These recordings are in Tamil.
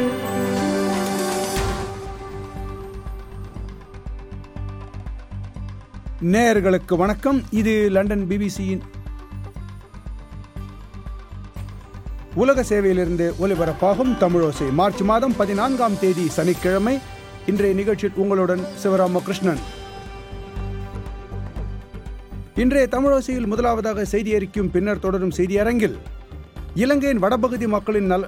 நேயர்களுக்கு வணக்கம் இது லண்டன் பிபிசியின் உலக சேவையிலிருந்து ஒலிபரப்பாகும் தமிழோசை மார்ச் மாதம் பதினான்காம் தேதி சனிக்கிழமை இன்றைய நிகழ்ச்சியில் உங்களுடன் சிவராமகிருஷ்ணன் இன்றைய தமிழோசையில் முதலாவதாக செய்தி அறிக்கும் பின்னர் தொடரும் செய்தி அரங்கில் இலங்கையின் வடபகுதி மக்களின் நல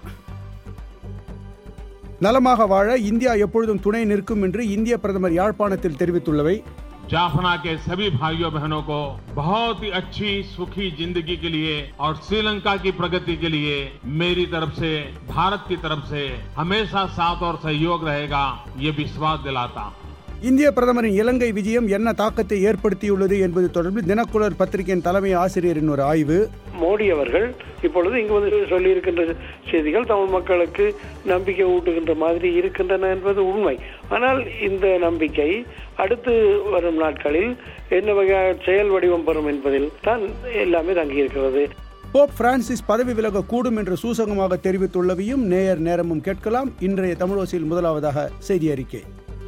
நலமாக வாழ இந்தியா எப்பொழுதும் துணை நிற்கும் என்று இந்திய பிரதமர் யாழ்ப்பாணத்தில் தெரிவித்துள்ளவை जाफना के सभी भाइयों बहनों को बहुत ही अच्छी सुखी जिंदगी के लिए और श्रीलंका की प्रगति के लिए मेरी तरफ से भारत की तरफ से हमेशा साथ और सहयोग रहेगा ये विश्वास दिलाता हूं இந்திய பிரதமரின் இலங்கை விஜயம் என்ன தாக்கத்தை ஏற்படுத்தியுள்ளது என்பது தொடர்பில் தினக்குரல் பத்திரிகையின் தலைமை ஆசிரியரின் ஒரு ஆய்வு மோடி அவர்கள் இப்பொழுது இங்கு வந்து சொல்லியிருக்கின்ற செய்திகள் தமிழ் மக்களுக்கு நம்பிக்கை ஊட்டுகின்ற மாதிரி இருக்கின்றன என்பது உண்மை ஆனால் இந்த நம்பிக்கை அடுத்து வரும் நாட்களில் என்ன வகையாக செயல் வடிவம் பெறும் என்பதில் தான் எல்லாமே தங்கியிருக்கிறது போப் பிரான்சிஸ் பதவி விலக கூடும் என்று சூசகமாக தெரிவித்துள்ளவையும் நேயர் நேரமும் கேட்கலாம் இன்றைய தமிழோசையில் முதலாவதாக செய்தி அறிக்கை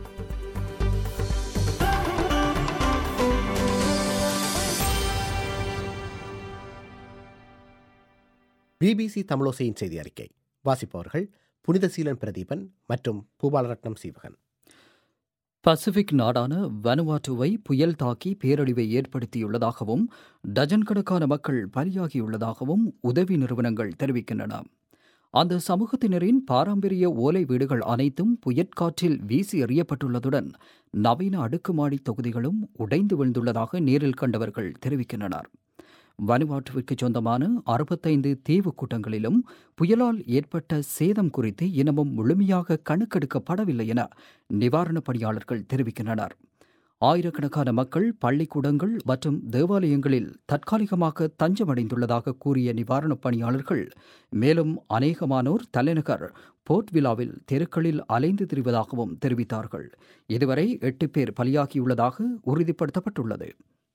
பிபிசி தமிழோசையின் செய்தி அறிக்கை வாசிப்பவர்கள் புனிதசீலன் பிரதீபன் மற்றும் பூபாலரட்னம் சீவகன் பசிபிக் நாடான வனுவாட்டுவை புயல் தாக்கி பேரழிவை ஏற்படுத்தியுள்ளதாகவும் டஜன் கணக்கான மக்கள் பலியாகியுள்ளதாகவும் உதவி நிறுவனங்கள் தெரிவிக்கின்றன அந்த சமூகத்தினரின் பாரம்பரிய ஓலை வீடுகள் அனைத்தும் புயற்காற்றில் வீசி எறியப்பட்டுள்ளதுடன் நவீன அடுக்குமாடி தொகுதிகளும் உடைந்து விழுந்துள்ளதாக நேரில் கண்டவர்கள் தெரிவிக்கின்றனர் வனுவாட்டுவிற்கு சொந்தமான அறுபத்தைந்து தீவு கூட்டங்களிலும் புயலால் ஏற்பட்ட சேதம் குறித்து இன்னமும் முழுமையாக கணக்கெடுக்கப்படவில்லை என நிவாரணப் பணியாளர்கள் தெரிவிக்கின்றனர் ஆயிரக்கணக்கான மக்கள் பள்ளிக்கூடங்கள் மற்றும் தேவாலயங்களில் தற்காலிகமாக தஞ்சமடைந்துள்ளதாக கூறிய நிவாரணப் பணியாளர்கள் மேலும் அநேகமானோர் தலைநகர் போர்ட்விலாவில் தெருக்களில் அலைந்து திரிவதாகவும் தெரிவித்தார்கள் இதுவரை எட்டு பேர் பலியாகியுள்ளதாக உறுதிப்படுத்தப்பட்டுள்ளது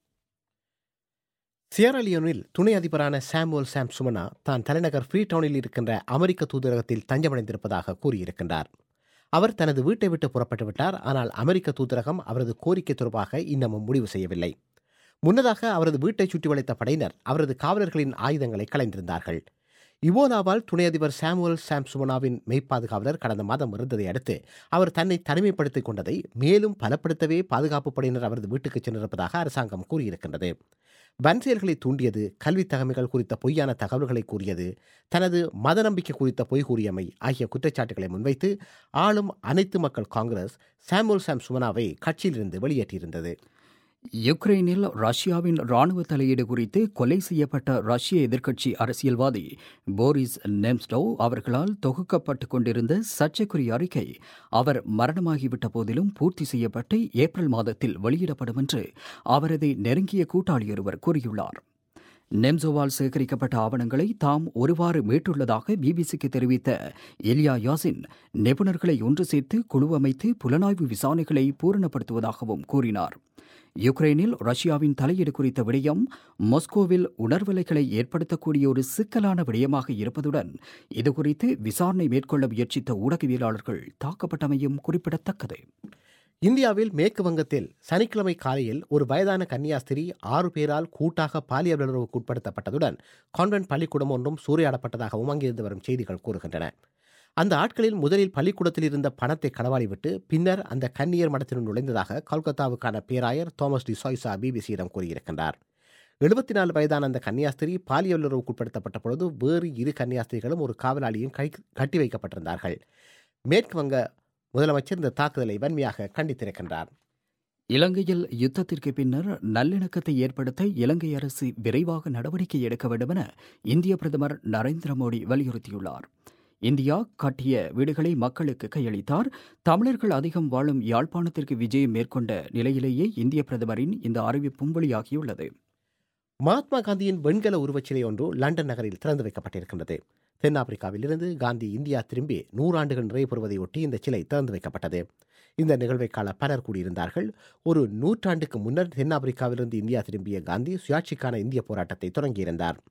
சியரலியோனில் துணை அதிபரான சாமுவல் சாம் சுமனா தான் தலைநகர் ஃப்ரீடவுனில் இருக்கின்ற அமெரிக்க தூதரகத்தில் தஞ்சமடைந்திருப்பதாக கூறியிருக்கின்றார் அவர் தனது வீட்டை விட்டு புறப்பட்டு விட்டார் ஆனால் அமெரிக்க தூதரகம் அவரது கோரிக்கை தொடர்பாக இன்னமும் முடிவு செய்யவில்லை முன்னதாக அவரது வீட்டை சுற்றி வளைத்த படையினர் அவரது காவலர்களின் ஆயுதங்களை களைந்திருந்தார்கள் இவோலாவால் துணை அதிபர் சாமுவல் சாம் சுமனாவின் மெய்ப்பாதுகாவலர் கடந்த மாதம் இருந்ததை அடுத்து அவர் தன்னை தனிமைப்படுத்திக் கொண்டதை மேலும் பலப்படுத்தவே பாதுகாப்பு படையினர் அவரது வீட்டுக்கு சென்றிருப்பதாக அரசாங்கம் கூறியிருக்கின்றது வன்செயல்களை தூண்டியது கல்வி தகமைகள் குறித்த பொய்யான தகவல்களை கூறியது தனது மத நம்பிக்கை குறித்த பொய் கூறியமை ஆகிய குற்றச்சாட்டுகளை முன்வைத்து ஆளும் அனைத்து மக்கள் காங்கிரஸ் சாமுவல் சாம் சுமனாவை கட்சியிலிருந்து வெளியேற்றியிருந்தது யுக்ரைனில் ரஷ்யாவின் ராணுவ தலையீடு குறித்து கொலை செய்யப்பட்ட ரஷ்ய எதிர்க்கட்சி அரசியல்வாதி போரிஸ் நெம்ஸ்டோ அவர்களால் தொகுக்கப்பட்டு கொண்டிருந்த சர்ச்சைக்குரிய அறிக்கை அவர் மரணமாகிவிட்ட போதிலும் பூர்த்தி செய்யப்பட்டு ஏப்ரல் மாதத்தில் வெளியிடப்படும் என்று அவரது நெருங்கிய கூட்டாளி ஒருவர் கூறியுள்ளார் நெம்சோவால் சேகரிக்கப்பட்ட ஆவணங்களை தாம் ஒருவாறு மீட்டுள்ளதாக பிபிசிக்கு தெரிவித்த எலியா யாசின் நிபுணர்களை ஒன்று சேர்த்து குழு அமைத்து புலனாய்வு விசாரணைகளை பூரணப்படுத்துவதாகவும் கூறினார் யுக்ரைனில் ரஷ்யாவின் தலையீடு குறித்த விடயம் மாஸ்கோவில் உணர்வலைகளை ஏற்படுத்தக்கூடிய ஒரு சிக்கலான விடயமாக இருப்பதுடன் இதுகுறித்து விசாரணை மேற்கொள்ள முயற்சித்த ஊடகவியலாளர்கள் தாக்கப்பட்டமையும் குறிப்பிடத்தக்கது இந்தியாவில் மேற்கு வங்கத்தில் சனிக்கிழமை காலையில் ஒரு வயதான கன்னியாஸ்திரி ஆறு பேரால் கூட்டாக பாலியல் உணர்வுக்கு உட்படுத்தப்பட்டதுடன் கான்வென்ட் பள்ளிக்கூடம் ஒன்றும் சூறையாடப்பட்டதாகவும் அங்கிருந்து வரும் செய்திகள் கூறுகின்றன அந்த ஆட்களில் முதலில் பள்ளிக்கூடத்தில் இருந்த பணத்தை களவாடி விட்டு பின்னர் அந்த கன்னியர் மடத்தினுள் நுழைந்ததாக கொல்கத்தாவுக்கான பேராயர் தோமஸ் டி சாய்சா பிபிசியிடம் கூறியிருக்கின்றார் எழுபத்தி நாலு வயதான அந்த கன்னியாஸ்திரி பாலியல் உறவுக்கு உட்படுத்தப்பட்ட பொழுது வேறு இரு கன்னியாஸ்திரிகளும் ஒரு காவலாளியும் கை கட்டி வைக்கப்பட்டிருந்தார்கள் மேற்கு வங்க முதலமைச்சர் இந்த தாக்குதலை வன்மையாக கண்டித்திருக்கின்றார் இலங்கையில் யுத்தத்திற்கு பின்னர் நல்லிணக்கத்தை ஏற்படுத்த இலங்கை அரசு விரைவாக நடவடிக்கை எடுக்க வேண்டும் என இந்திய பிரதமர் நரேந்திர மோடி வலியுறுத்தியுள்ளார் இந்தியா கட்டிய வீடுகளை மக்களுக்கு கையளித்தார் தமிழர்கள் அதிகம் வாழும் யாழ்ப்பாணத்திற்கு விஜயம் மேற்கொண்ட நிலையிலேயே இந்திய பிரதமரின் இந்த அறிவிப்பும் வெளியாகியுள்ளது மகாத்மா காந்தியின் வெண்கல உருவச்சிலை ஒன்று லண்டன் நகரில் திறந்து வைக்கப்பட்டிருக்கின்றது தென்னாப்பிரிக்காவிலிருந்து காந்தி இந்தியா திரும்பி நூறாண்டுகள் நிறைவு பெறுவதையொட்டி இந்த சிலை திறந்து வைக்கப்பட்டது இந்த நிகழ்வை காண பலர் கூடியிருந்தார்கள் ஒரு நூற்றாண்டுக்கு முன்னர் தென்னாப்பிரிக்காவிலிருந்து இந்தியா திரும்பிய காந்தி சுயாட்சிக்கான இந்திய போராட்டத்தை தொடங்கியிருந்தார்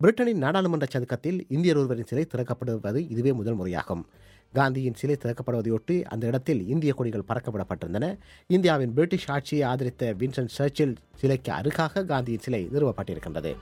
பிரிட்டனின் நாடாளுமன்ற சதுக்கத்தில் இந்தியர் ஒருவரின் சிலை திறக்கப்படுவது இதுவே முதல் முறையாகும் காந்தியின் சிலை திறக்கப்படுவதையொட்டி அந்த இடத்தில் இந்திய கொடிகள் பறக்கவிடப்பட்டிருந்தன இந்தியாவின் பிரிட்டிஷ் ஆட்சியை ஆதரித்த வின்சென்ட் சர்ச்சில் சிலைக்கு அருகாக காந்தியின் சிலை நிறுவப்பட்டிருக்கின்றது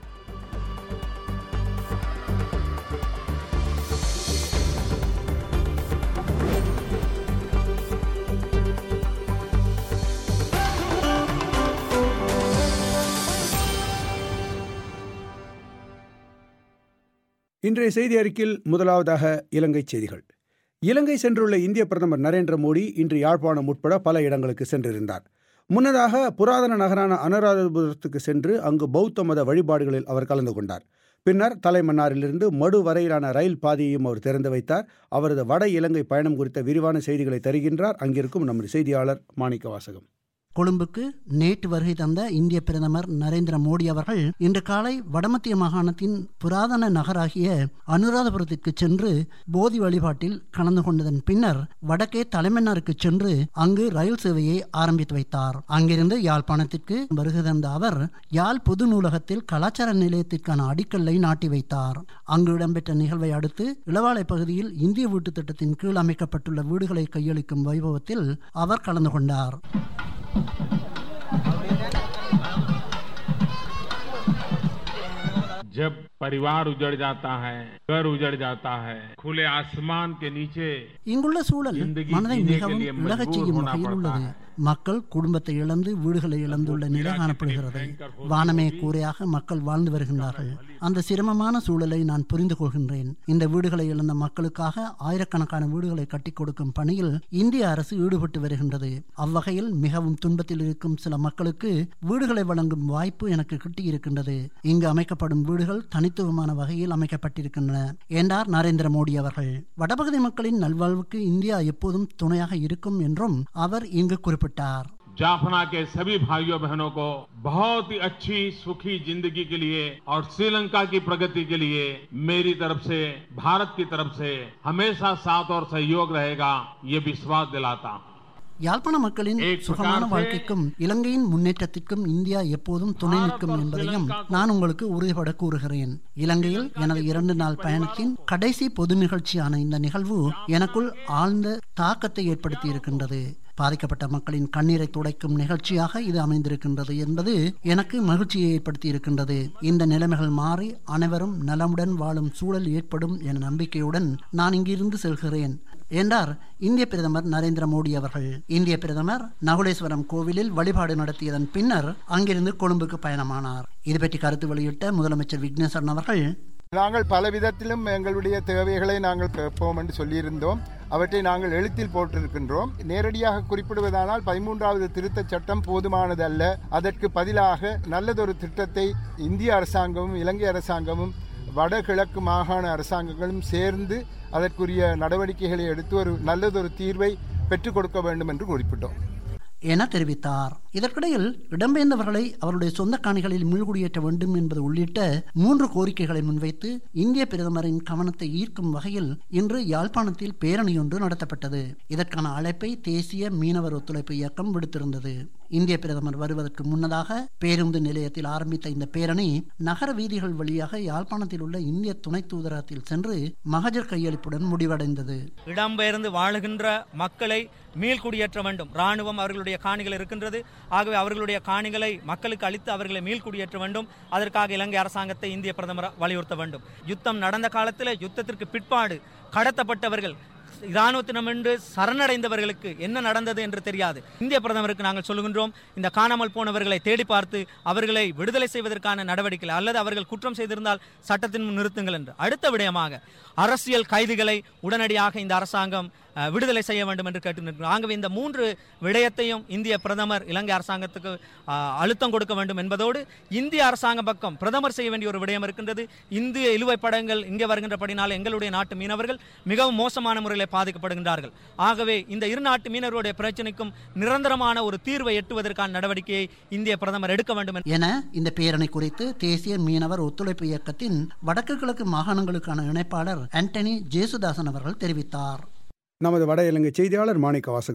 இன்றைய செய்தி அறிக்கையில் முதலாவதாக இலங்கை செய்திகள் இலங்கை சென்றுள்ள இந்திய பிரதமர் நரேந்திர மோடி இன்று யாழ்ப்பாணம் உட்பட பல இடங்களுக்கு சென்றிருந்தார் முன்னதாக புராதன நகரான அனுராதபுரத்துக்கு சென்று அங்கு பௌத்த மத வழிபாடுகளில் அவர் கலந்து கொண்டார் பின்னர் தலைமன்னாரிலிருந்து மடு வரையிலான ரயில் பாதையையும் அவர் திறந்து வைத்தார் அவரது வட இலங்கை பயணம் குறித்த விரிவான செய்திகளை தருகின்றார் அங்கிருக்கும் நமது செய்தியாளர் மாணிக்க வாசகம் கொழும்புக்கு நேற்று வருகை தந்த இந்திய பிரதமர் நரேந்திர மோடி அவர்கள் இன்று காலை வடமத்திய மாகாணத்தின் புராதன நகராகிய அனுராதபுரத்திற்கு சென்று போதி வழிபாட்டில் கலந்து கொண்டதன் பின்னர் வடக்கே தலைமன்னாருக்கு சென்று அங்கு ரயில் சேவையை ஆரம்பித்து வைத்தார் அங்கிருந்து யாழ்ப்பாணத்திற்கு வருகை தந்த அவர் யாழ் பொது நூலகத்தில் கலாச்சார நிலையத்திற்கான அடிக்கல்லை நாட்டி வைத்தார் அங்கு இடம்பெற்ற நிகழ்வை அடுத்து இளவாலை பகுதியில் இந்திய வீட்டு திட்டத்தின் கீழ் அமைக்கப்பட்டுள்ள வீடுகளை கையளிக்கும் வைபவத்தில் அவர் கலந்து கொண்டார் जब परिवार उजड़ जाता है घर उजड़ जाता है खुले आसमान के नीचे இங்குள்ள சூழல் जिंदगी மனதை जीने के மிகவும் लिए விலகச் मजबूर செய்யும் होना வகையில் पड़ता உள்ளது है மக்கள் குடும்பத்தை இழந்து வீடுகளை இழந்துள்ள நிலை காணப்படுகிறது வானமே கூரையாக மக்கள் வாழ்ந்து வருகின்றார்கள் அந்த சிரமமான சூழலை நான் புரிந்து கொள்கின்றேன் இந்த வீடுகளை இழந்த மக்களுக்காக ஆயிரக்கணக்கான வீடுகளை கட்டிக் கொடுக்கும் பணியில் இந்திய அரசு ஈடுபட்டு வருகின்றது அவ்வகையில் மிகவும் துன்பத்தில் இருக்கும் சில மக்களுக்கு வீடுகளை வழங்கும் வாய்ப்பு எனக்கு கிட்டியிருக்கின்றது இங்கு அமைக்கப்படும் வீடுகள் தனித்துவமான வகையில் அமைக்கப்பட்டிருக்கின்றன என்றார் நரேந்திர மோடி அவர்கள் வடபகுதி மக்களின் நல்வாழ்வுக்கு இந்தியா எப்போதும் துணையாக இருக்கும் என்றும் அவர் இங்கு குறிப்பிட்டார் जाफना के सभी भाइयों बहनों को बहुत ही अच्छी सुखी जिंदगी के लिए और श्रीलंका की प्रगति के लिए मेरी तरफ से भारत की तरफ से हमेशा साथ और सहयोग रहेगा ये विश्वास दिलाता हूं யாழ்ப்பாண மக்களின் ஏக் சுகமான பிரகார் சே- வாழ்க்கைக்கும் இலங்கையின் முன்னேற்றத்திற்கும் இந்தியா எப்போதும் துணை நிற்கும் என்பதையும் நான் உங்களுக்கு உறுதிபட கூறுகிறேன் இலங்கையில் எனது இரண்டு நாள் பயணத்தின் கடைசி பொது நிகழ்ச்சியான இந்த நிகழ்வு எனக்குள் ஆழ்ந்த தாக்கத்தை ஏற்படுத்தி இருக்கின்றது பாதிக்கப்பட்ட மக்களின் கண்ணீரை துடைக்கும் நிகழ்ச்சியாக இது அமைந்திருக்கின்றது என்பது எனக்கு மகிழ்ச்சியை ஏற்படுத்தி இருக்கின்றது இந்த நிலைமைகள் மாறி அனைவரும் நலமுடன் வாழும் சூழல் ஏற்படும் என நம்பிக்கையுடன் நான் இங்கிருந்து செல்கிறேன் என்றார் இந்திய பிரதமர் நரேந்திர மோடி அவர்கள் இந்திய பிரதமர் நகுலேஸ்வரம் கோவிலில் வழிபாடு நடத்தியதன் பின்னர் அங்கிருந்து கொழும்புக்கு பயணமானார் இது பற்றி கருத்து வெளியிட்ட முதலமைச்சர் விக்னேஸ்வரன் அவர்கள் நாங்கள் பல விதத்திலும் எங்களுடைய தேவைகளை நாங்கள் கேட்போம் என்று சொல்லியிருந்தோம் அவற்றை நாங்கள் எழுத்தில் போட்டிருக்கின்றோம் நேரடியாக குறிப்பிடுவதானால் பதிமூன்றாவது திருத்தச் சட்டம் போதுமானதல்ல அதற்கு பதிலாக நல்லதொரு திட்டத்தை இந்திய அரசாங்கமும் இலங்கை அரசாங்கமும் வடகிழக்கு மாகாண அரசாங்கங்களும் சேர்ந்து அதற்குரிய நடவடிக்கைகளை எடுத்து ஒரு நல்லதொரு தீர்வை பெற்றுக் கொடுக்க வேண்டும் என்று குறிப்பிட்டோம் என தெரிவித்தார் இதற்கிடையில் இடம்பெயர்ந்தவர்களை அவருடைய சொந்த காணிகளில் மீள்குடியேற்ற வேண்டும் என்பது உள்ளிட்ட மூன்று கோரிக்கைகளை முன்வைத்து இந்திய பிரதமரின் கவனத்தை ஈர்க்கும் வகையில் இன்று யாழ்ப்பாணத்தில் பேரணி ஒன்று நடத்தப்பட்டது இதற்கான அழைப்பை தேசிய மீனவர் ஒத்துழைப்பு இயக்கம் விடுத்திருந்தது இந்திய பிரதமர் வருவதற்கு முன்னதாக பேருந்து நிலையத்தில் ஆரம்பித்த இந்த பேரணி நகர வீதிகள் வழியாக யாழ்ப்பாணத்தில் உள்ள இந்திய துணை தூதரகத்தில் சென்று மகஜர் கையளிப்புடன் முடிவடைந்தது இடம்பெயர்ந்து வாழுகின்ற மக்களை மீள்குடியேற்ற வேண்டும் ராணுவம் அவர்களுடைய காணிகள் இருக்கின்றது ஆகவே அவர்களுடைய காணிகளை மக்களுக்கு அளித்து அவர்களை மீள்குடியேற்ற வேண்டும் அதற்காக இலங்கை அரசாங்கத்தை இந்திய பிரதமர் வலியுறுத்த வேண்டும் யுத்தம் நடந்த காலத்தில் யுத்தத்திற்கு பிற்பாடு கடத்தப்பட்டவர்கள் இராணுவத்தினமென்று சரணடைந்தவர்களுக்கு என்ன நடந்தது என்று தெரியாது இந்திய பிரதமருக்கு நாங்கள் சொல்லுகின்றோம் இந்த காணாமல் போனவர்களை தேடி பார்த்து அவர்களை விடுதலை செய்வதற்கான நடவடிக்கைகள் அல்லது அவர்கள் குற்றம் செய்திருந்தால் சட்டத்தின் முன் நிறுத்துங்கள் என்று அடுத்த விடயமாக அரசியல் கைதிகளை உடனடியாக இந்த அரசாங்கம் அஹ், விடுதலை செய்ய வேண்டும் என்று கேட்டு நிற்கிறோம் ஆகவே இந்த மூன்று விடயத்தையும் இந்திய பிரதமர் இலங்கை அரசாங்கத்துக்கு அஹ், அழுத்தம் கொடுக்க வேண்டும் என்பதோடு இந்திய அரசாங்க பக்கம் பிரதமர் செய்ய வேண்டிய ஒரு விடயம் இருக்கின்றது இந்திய இழுவை படங்கள் இங்கே வருகின்றபடினால் எங்களுடைய நாட்டு மீனவர்கள் மிகவும் மோசமான முறையில் பாதிக்கப்படுகின்றார்கள் ஆகவே இந்த இரு நாட்டு மீனவர்களுடைய பிரச்சனைக்கும் நிரந்தரமான ஒரு தீர்வை எட்டுவதற்கான நடவடிக்கையை இந்திய பிரதமர் எடுக்க வேண்டும் என்று என இந்த பேரணி குறித்து தேசிய மீனவர் ஒத்துழைப்பு இயக்கத்தின் வடக்கு கிழக்கு மாகாணங்களுக்கான இணைப்பாளர் ஆண்டனி ஜேசுதாசன் அவர்கள் தெரிவித்தார் நமது வட இலங்கை செய்தியாளர் மாணிக்க வாசகம்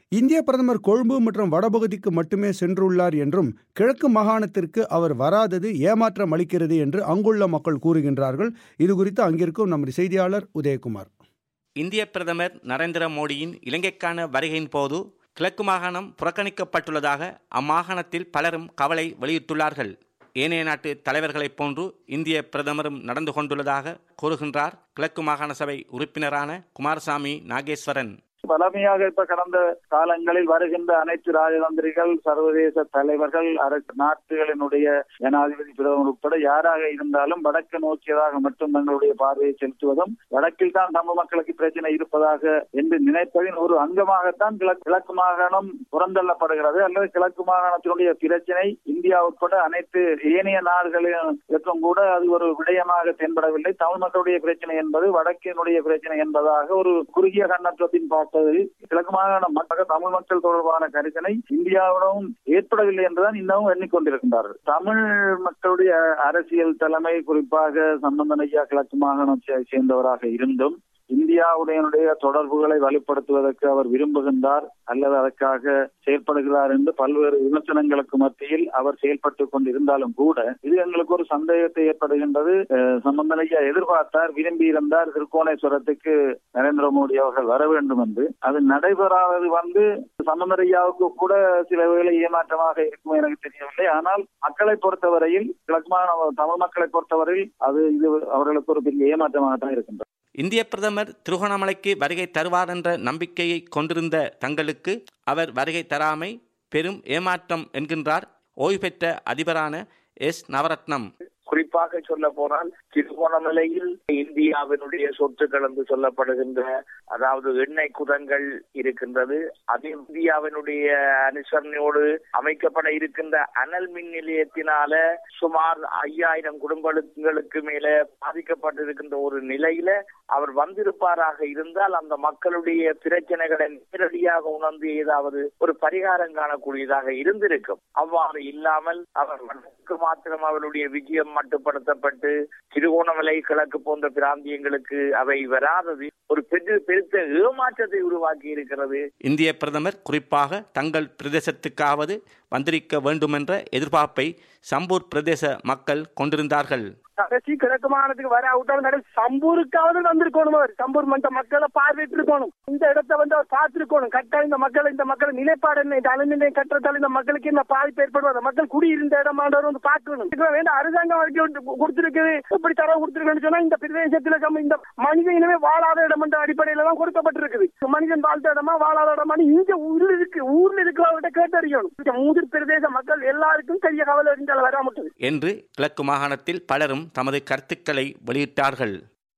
இந்திய பிரதமர் கொழும்பு மற்றும் வடபகுதிக்கு மட்டுமே சென்றுள்ளார் என்றும் கிழக்கு மாகாணத்திற்கு அவர் வராதது ஏமாற்றம் அளிக்கிறது என்று அங்குள்ள மக்கள் கூறுகின்றார்கள் இது குறித்து அங்கிருக்கும் நமது செய்தியாளர் உதயகுமார் இந்திய பிரதமர் நரேந்திர மோடியின் இலங்கைக்கான வருகையின் போது கிழக்கு மாகாணம் புறக்கணிக்கப்பட்டுள்ளதாக அம்மாகாணத்தில் பலரும் கவலை வெளியிட்டுள்ளார்கள் ஏனைய நாட்டு தலைவர்களைப் போன்று இந்திய பிரதமரும் நடந்து கொண்டுள்ளதாக கூறுகின்றார் கிழக்கு மாகாண சபை உறுப்பினரான குமாரசாமி நாகேஸ்வரன் பழமையாக இப்ப கடந்த காலங்களில் வருகின்ற அனைத்து ராஜதந்திரிகள் சர்வதேச தலைவர்கள் அரசு நாட்டுகளினுடைய ஜனாதிபதி பிரதமர் உட்பட யாராக இருந்தாலும் வடக்கு நோக்கியதாக மட்டும் தங்களுடைய பார்வையை செலுத்துவதும் வடக்கில் தான் தமிழ் மக்களுக்கு பிரச்சனை இருப்பதாக என்று நினைப்பதின் ஒரு அங்கமாகத்தான் கிழக்கு கிழக்கு மாகாணம் புறந்தள்ளப்படுகிறது அல்லது கிழக்கு மாகாணத்தினுடைய பிரச்சனை இந்தியா உட்பட அனைத்து ஏனைய நாடுகளிலும் கூட அது ஒரு விடயமாக தென்படவில்லை தமிழ் மக்களுடைய பிரச்சனை என்பது வடக்கினுடைய பிரச்சனை என்பதாக ஒரு குறுகிய கண்ணத்துவத்தின் பார்த்தது கிழக்கு மாகாண மக்கள் தமிழ் மக்கள் தொடர்பான கருத்தினை இந்தியாவிடமும் ஏற்படவில்லை என்றுதான் இன்னமும் எண்ணிக்கொண்டிருக்கின்றார்கள் தமிழ் மக்களுடைய அரசியல் தலைமை குறிப்பாக சம்பந்தன் ஐயா கிழக்கு மாகாணத்தை சேர்ந்தவராக இருந்தும் இந்தியாவுடைய தொடர்புகளை வலுப்படுத்துவதற்கு அவர் விரும்புகின்றார் அல்லது அதற்காக செயல்படுகிறார் என்று பல்வேறு விமர்சனங்களுக்கு மத்தியில் அவர் செயல்பட்டுக் கொண்டிருந்தாலும் கூட இது எங்களுக்கு ஒரு சந்தேகத்தை ஏற்படுகின்றது சம்பந்தனையா எதிர்பார்த்தார் விரும்பி இருந்தார் திருக்கோணேஸ்வரத்துக்கு நரேந்திர மோடி அவர்கள் வர வேண்டும் என்று அது நடைபெறாதது வந்து சம்பந்தரையாவுக்கு கூட சில வேலை ஏமாற்றமாக இருக்கும் எனக்கு தெரியவில்லை ஆனால் மக்களை பொறுத்தவரையில் கிழக்குமான தமிழ் மக்களை பொறுத்தவரையில் அது இது அவர்களுக்கு ஒரு பெரிய ஏமாற்றமாகத்தான் இருக்கின்றது இந்திய பிரதமர் திருகோணமலைக்கு வருகை தருவார் என்ற நம்பிக்கையை கொண்டிருந்த தங்களுக்கு அவர் வருகை தராமை பெரும் ஏமாற்றம் என்கின்றார் ஓய்வு பெற்ற அதிபரான எஸ் நவரத்னம் குறிப்பாக சொல்ல போனால் திருகோணமலையில் இந்தியாவினுடைய சொத்துக்கள் என்று சொல்லப்படுகின்ற அதாவது எண்ணெய் குதங்கள் இருக்கின்றது அது இந்தியாவினுடைய அனுசரணையோடு அமைக்கப்பட இருக்கின்ற அனல் மின் நிலையத்தினால சுமார் ஐயாயிரம் குடும்பங்களுக்கு மேல பாதிக்கப்பட்டிருக்கின்ற ஒரு நிலையில அவர் வந்திருப்பாராக இருந்தால் அந்த மக்களுடைய பிரச்சனைகளை நேரடியாக உணர்ந்து ஏதாவது ஒரு பரிகாரம் காணக்கூடியதாக இருந்திருக்கும் அவ்வாறு இல்லாமல் அவர் வடக்கு மாத்திரம் அவருடைய விஜயம் மட்டுப்படுத்தப்பட்டு திருகோணமலை கிழக்கு போன்ற பிராந்தியங்களுக்கு அவை வராதது ஒரு பெரிய பெருத்த ஏமாற்றத்தை உருவாக்கி இருக்கிறது இந்திய பிரதமர் குறிப்பாக தங்கள் பிரதேசத்துக்காவது வந்திருக்க வேண்டுமென்ற எதிர்பார்ப்பை சம்பூர் பிரதேச மக்கள் கொண்டிருந்தார்கள் கடைசி கிழக்கு மாகாணத்துக்கு வர விட்டாலும் சம்பூருக்காவது வந்திருக்கணும் அவர் சம்பூர் மன்ற மக்களை பார்வையிட்டு இருக்கணும் இந்த இடத்தை வந்து அவர் பார்த்திருக்கணும் கட்டாயம் இந்த மக்களை இந்த மக்களை நிலைப்பாடு என்ன இந்த அலுமினியம் கட்டுறதால இந்த மக்களுக்கு என்ன பாதிப்பு ஏற்படும் அந்த மக்கள் குடியிருந்த இடமாண்டவர் வந்து பார்க்கணும் வேண்டாம் அரசாங்கம் வரைக்கும் கொடுத்திருக்குது இப்படி தரவு கொடுத்திருக்குன்னு சொன்னா இந்த பிரதேசத்துல இந்த மனித இனமே வாழாத இடம் என்ற அடிப்படையில தான் கொடுக்கப்பட்டிருக்குது மனிதன் வாழ்ந்த இடமா வாழாத இடமா இங்க ஊர்ல இருக்கு ஊர்ல இருக்கிறவர்கிட்ட கேட்டறியணும் இந்த மூதிர் பிரதேச மக்கள் எல்லாருக்கும் பெரிய கவலை இருந்தால் வராமட்டது என்று கிழக்கு மாகாணத்தில் பலரும் தமது கருத்துக்களை வெளியிட்டார்கள்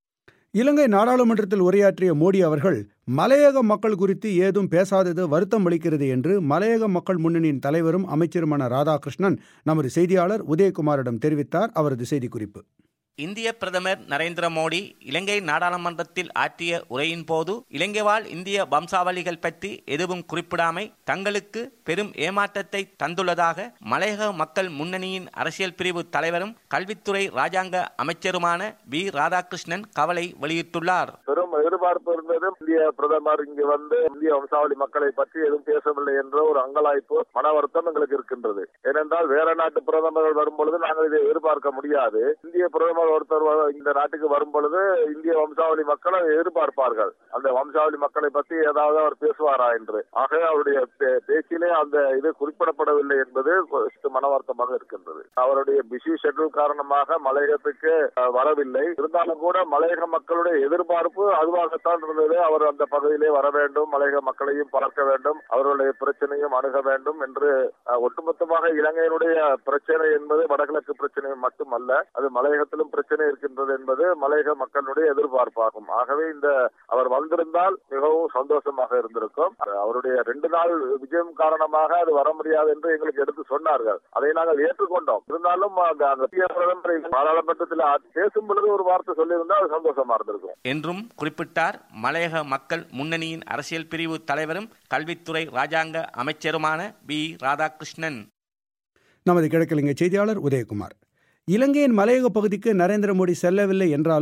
இலங்கை நாடாளுமன்றத்தில் உரையாற்றிய மோடி அவர்கள் மலையக மக்கள் குறித்து ஏதும் பேசாதது வருத்தம் அளிக்கிறது என்று மலையக மக்கள் முன்னணியின் தலைவரும் அமைச்சருமான ராதாகிருஷ்ணன் நமது செய்தியாளர் உதயகுமாரிடம் தெரிவித்தார் அவரது செய்திக்குறிப்பு இந்திய பிரதமர் நரேந்திர மோடி இலங்கை நாடாளுமன்றத்தில் ஆற்றிய உரையின் போது இலங்கை வாழ் இந்திய வம்சாவளிகள் பற்றி எதுவும் குறிப்பிடாமை தங்களுக்கு பெரும் ஏமாற்றத்தை தந்துள்ளதாக மலையக மக்கள் முன்னணியின் அரசியல் பிரிவு தலைவரும் கல்வித்துறை ராஜாங்க அமைச்சருமான வி ராதாகிருஷ்ணன் கவலை வெளியிட்டுள்ளார் பெரும் எதிர்பார்ப்பு இருந்தது இந்திய பிரதமர் இங்கு வந்து இந்திய வம்சாவளி மக்களை பற்றி எதுவும் பேசவில்லை என்ற ஒரு அங்கலாய்ப்பு மன வருத்தம் எங்களுக்கு இருக்கின்றது ஏனென்றால் வேற நாட்டு பிரதமர்கள் வரும்பொழுது நாங்கள் இதை எதிர்பார்க்க முடியாது இந்திய பிரதமர் ஒருத்தர் இந்த நாட்டுக்கு வரும் பொழுது இந்திய வம்சாவளி மக்களை எதிர்பார்ப்பார்கள் அந்த வம்சாவளி மக்களை பற்றி ஏதாவது அவர் பேசுவாரா என்று ஆக அவருடைய பேச்சிலே அந்த இது குறிப்பிடப்படவில்லை என்பது மன வருத்தமாக இருக்கின்றது அவருடைய பிஸி ஷெட்யூல் காரணமாக மலையகத்துக்கு வரவில்லை இருந்தாலும் கூட மலையக மக்களுடைய எதிர்பார்ப்பு அதுவாகத்தான் இருந்தது அவர் அந்த பகுதியிலே வர வேண்டும் மலையக மக்களையும் பார்க்க வேண்டும் அவர்களுடைய பிரச்சனையும் அணுக வேண்டும் என்று ஒட்டுமொத்தமாக இலங்கையினுடைய பிரச்சனை என்பது வடகிழக்கு பிரச்சனை மட்டுமல்ல அது மலையகத்திலும் பிரச்சனை இருக்கின்றது என்பது மலையக மக்களுடைய எதிர்பார்ப்பாகும் ஆகவே இந்த அவர் வந்திருந்தால் மிகவும் சந்தோஷமாக இருந்திருக்கும் அவருடைய ரெண்டு நாள் விஜயம் காரணமாக அது வர முடியாது என்று எங்களுக்கு எடுத்து சொன்னார்கள் அதை நாங்கள் ஏற்றுக்கொண்டோம் இருந்தாலும் அந்த பிரதமர் பாராளுமன்றத்தில் பேசும் பொழுது ஒரு வார்த்தை சொல்லியிருந்தால் அது சந்தோஷமா இருந்திருக்கும் என்றும் குறிப்பிட்டார் மலையக மக்கள் முன்னணியின் அரசியல் பிரிவு தலைவரும் கல்வித்துறை ராஜாங்க அமைச்சருமான பி ராதாகிருஷ்ணன் நமது கிழக்கிழங்கை செய்தியாளர் உதயகுமார் இலங்கையின் மலையக பகுதிக்கு நரேந்திர மோடி செல்லவில்லை என்றாலும்